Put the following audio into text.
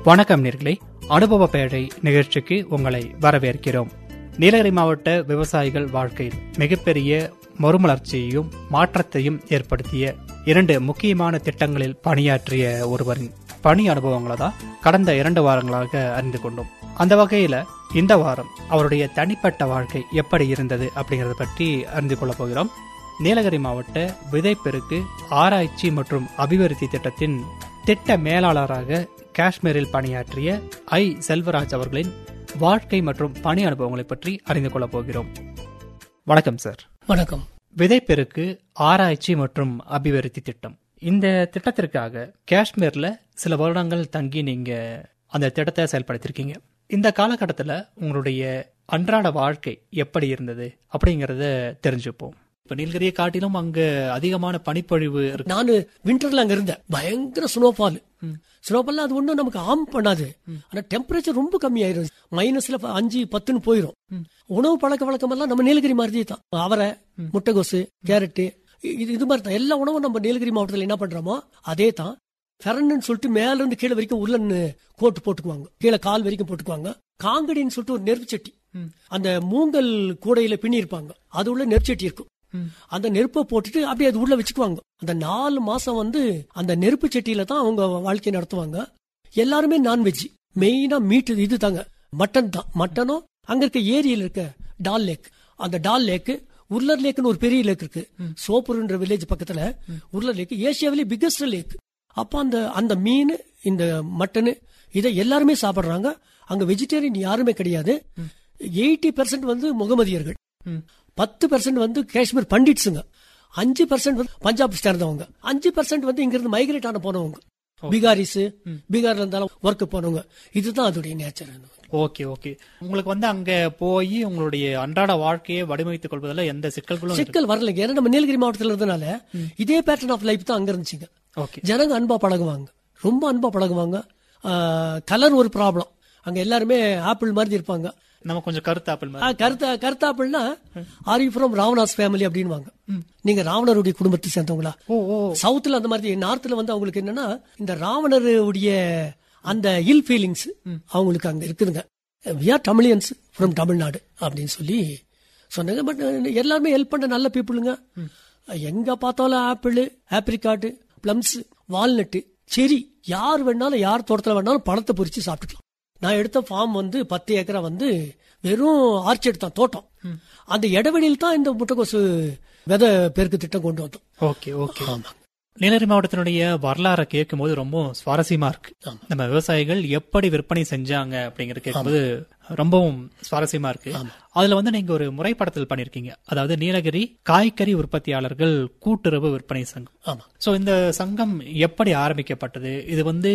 வணக்கம் நேர்களே அனுபவ பேழை நிகழ்ச்சிக்கு உங்களை வரவேற்கிறோம் நீலகிரி மாவட்ட விவசாயிகள் வாழ்க்கையில் மிகப்பெரிய மறுமலர்ச்சியையும் மாற்றத்தையும் ஏற்படுத்திய இரண்டு முக்கியமான திட்டங்களில் பணியாற்றிய ஒருவரின் பணி அனுபவங்களை தான் கடந்த இரண்டு வாரங்களாக அறிந்து கொண்டோம் அந்த வகையில இந்த வாரம் அவருடைய தனிப்பட்ட வாழ்க்கை எப்படி இருந்தது அப்படிங்கறத பற்றி அறிந்து கொள்ளப் போகிறோம் நீலகிரி மாவட்ட விதைப்பெருக்கு ஆராய்ச்சி மற்றும் அபிவிருத்தி திட்டத்தின் திட்ட மேலாளராக காஷ்மீரில் பணியாற்றிய ஐ செல்வராஜ் அவர்களின் வாழ்க்கை மற்றும் பணி அனுபவங்களை பற்றி அறிந்து கொள்ளப் போகிறோம் வணக்கம் சார் வணக்கம் விதைப்பெருக்கு ஆராய்ச்சி மற்றும் அபிவிருத்தி திட்டம் இந்த திட்டத்திற்காக காஷ்மீர்ல சில வருடங்கள் தங்கி நீங்க அந்த திட்டத்தை செயல்படுத்திருக்கீங்க இந்த காலகட்டத்தில் உங்களுடைய அன்றாட வாழ்க்கை எப்படி இருந்தது அப்படிங்கறத தெரிஞ்சுப்போம் இப்ப நீலகிரியை காட்டிலும் அங்க அதிகமான பனிப்பொழிவு இருக்கு நானு விண்டர்ல அங்க இருந்தேன் பயங்கர ஸ்னோஃபால் ஸ்னோஃபால் அது ஒண்ணும் நமக்கு ஆம் பண்ணாது ஆனா டெம்பரேச்சர் ரொம்ப கம்மியாயிரும் மைனஸ்ல ப- அஞ்சு பத்துன்னு போயிரும் உணவு பழக்க வழக்கம் எல்லாம் நம்ம நீலகிரி மாதிரி தான் அவரை முட்டைகோசு கேரட்டு இது இது மாதிரி தான் எல்லா உணவும் நம்ம நீலகிரி மாவட்டத்தில் என்ன பண்றோமோ அதே தான் ஃபெரன்னு சொல்லிட்டு மேல இருந்து கீழே வரைக்கும் உள்ளன்னு கோட்டு போட்டுக்குவாங்க கீழே கால் வரைக்கும் போட்டுக்குவாங்க காங்கடின்னு சொல்லிட்டு ஒரு நெருப்பு சட்டி அந்த மூங்கல் கூடையில பின்னி இருப்பாங்க அது உள்ள நெருப்பு சட்டி இருக்கும் அந்த நெருப்பை போட்டுட்டு அப்படியே அது உள்ள வச்சுக்குவாங்க அந்த நாலு மாசம் வந்து அந்த நெருப்பு சட்டியில தான் அவங்க வாழ்க்கை நடத்துவாங்க எல்லாருமே நான்வெஜ் மெயினா மீட் இது தாங்க மட்டன் தான் மட்டனும் அங்க இருக்க ஏரியில இருக்க டால் லேக் அந்த டால் லேக் உர்லர் லேக்னு ஒரு பெரிய லேக் இருக்கு சோப்பூர்ன்ற வில்லேஜ் பக்கத்துல உர்லர் லேக் ஏசியாவிலே பிக்கஸ்ட் லேக் அப்ப அந்த அந்த மீன் இந்த மட்டனு இதை எல்லாருமே சாப்பிடுறாங்க அங்க வெஜிடேரியன் யாருமே கிடையாது எயிட்டி பெர்சென்ட் வந்து முகமதியர்கள் பத்து பெர்சென்ட் வந்து காஷ்மீர் பண்டிட்ஸுங்க அஞ்சு பெர்சென்ட் வந்து பஞ்சாப் சேர்ந்தவங்க அஞ்சு பெர்சென்ட் வந்து இங்க இருந்து மைக்ரேட் ஆன போனவங்க பீகாரிஸ் பீகார்ல இருந்தாலும் ஒர்க் போனவங்க இதுதான் அதோடைய நேச்சர் ஓகே ஓகே உங்களுக்கு வந்து அங்க போய் உங்களுடைய அன்றாட வாழ்க்கையை வடிவமைத்துக் கொள்வதில் எந்த சிக்கல்களும் இருக்கு. சிக்கல் வரலைங்க ஏன்னா நம்ம நீலகிரி மாவட்டத்துல இருந்தனால இதே பேட்டர்ன் ஆஃப் லைஃப் தான் அங்க இருந்துச்சுங்க ஓகே ஜனங்க அன்பா பழகுவாங்க ரொம்ப அன்பா பழகுவாங்க கலர் ஒரு ப்ராப்ளம் அங்க எல்லாருமே ஆப்பிள் மாதிரி இருப்பாங்க நம்ம கொஞ்சம் கருத்து ஆப்பிள் மாதிரி ஆ, கருத்தா கருத்தாப்பிள்னா are you from Ravana's family அப்படின்வாங்க நீங்க ராவணருடைய குடும்பத்தை சேர்ந்தவங்களா ஓ ஓ சவுத்துல அந்த மாதிரி நார்த்ல வந்து அவங்களுக்கு என்னன்னா இந்த ராவணருடைய அந்த இல் ஃபீலிங்ஸ் அவங்களுக்கு அங்க இருக்குதுங்க we are Tamilians from Tamil Nadu அப்படின்னு சொல்லி சொன்னாங்க பட் எல்லாருமே ஹெல்ப் பண்ண நல்ல பீப்புளுங்க எங்க பார்த்தாலும் ஆப்பிள் ஆப்ரிக்காட்டு பிளம்ஸ் வால்நட்டு செரி யார் வேணாலும் யார் தோட்டத்துல வேணாலும் பழத்தை பொறிச்சு சாப்பிட்டுக்கலாம் நான் எடுத்த ஃபார்ம் வந்து பத்து ஏக்கரா வந்து வெறும் ஆர்ச்சர்ட் தான் தோட்டம் அந்த இடைவெளியில் தான் இந்த முட்டைக்கோசு விதை பெருக்கு திட்டம் கொண்டு வந்தோம் ஓகே ஓகே நீலகிரி மாவட்டத்தினுடைய வரலாறை கேட்கும்போது ரொம்ப சுவாரஸ்யமா இருக்கு ஆமா. நம்ம விவசாயிகள் எப்படி விற்பனை செஞ்சாங்க அப்படிங்கறது கேட்கும்போது ரொம்பவும் சுவாரஸ்யமா இருக்கு அதுல வந்து நீங்க ஒரு முறைப்படத்தில் பண்ணிருக்கீங்க அதாவது நீலகிரி காய்கறி உற்பத்தியாளர்கள் கூட்டுறவு விற்பனை சங்கம் ஆமா சோ இந்த சங்கம் எப்படி ஆரம்பிக்கப்பட்டது இது வந்து